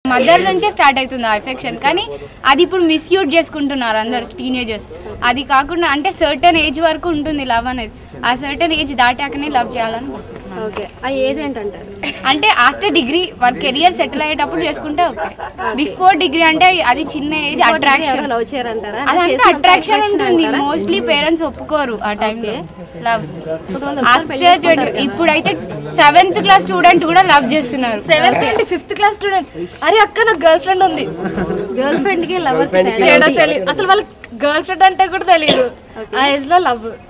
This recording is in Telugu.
మదర్ నుంచే స్టార్ట్ అవుతుంది ఆ ఎఫెక్షన్ కానీ అది ఇప్పుడు మిస్యూజ్ చేసుకుంటున్నారు అందరు టీనేజర్స్ అది కాకుండా అంటే సర్టన్ ఏజ్ వరకు ఉంటుంది లవ్ అనేది ఆ సర్టన్ ఏజ్ దాటాకనే లవ్ చేయాలని ఓకే ఆ ఏజ్ ఏంటంటారు అంటే ఆఫ్టర్ డిగ్రీ వారి కెరియర్ సెటిల్ అయ్యేటప్పుడు చేసుకుంటే ఓకే బిఫోర్ డిగ్రీ అంటే అది చిన్న ఏజ్ అట్రాక్షన్ లవ్ చేయరంటారా అదంతా అట్రాక్షన్ ఉంటుంది మోస్ట్లీ పేరెంట్స్ ఒప్పుకోరు ఆ టైంలో లవ్ ఆఫ్టర్ ఇప్పుడైతే సెవెంత్ క్లాస్ స్టూడెంట్ కూడా లవ్ చేస్తున్నారు సెవెంత్ ఏంటి ఫిఫ్త్ క్లాస్ స్టూడెంట్ అరే అక్క నాకు గర్ల్ ఫ్రెండ్ ఉంది గర్ల్ ఫ్రెండ్ కి లవర్ తేడా తెలియదు అసలు వాళ్ళకి గర్ల్ ఫ్రెండ్ అంటే కూడా తెలియదు ఆ ఏజ్ లో లవ్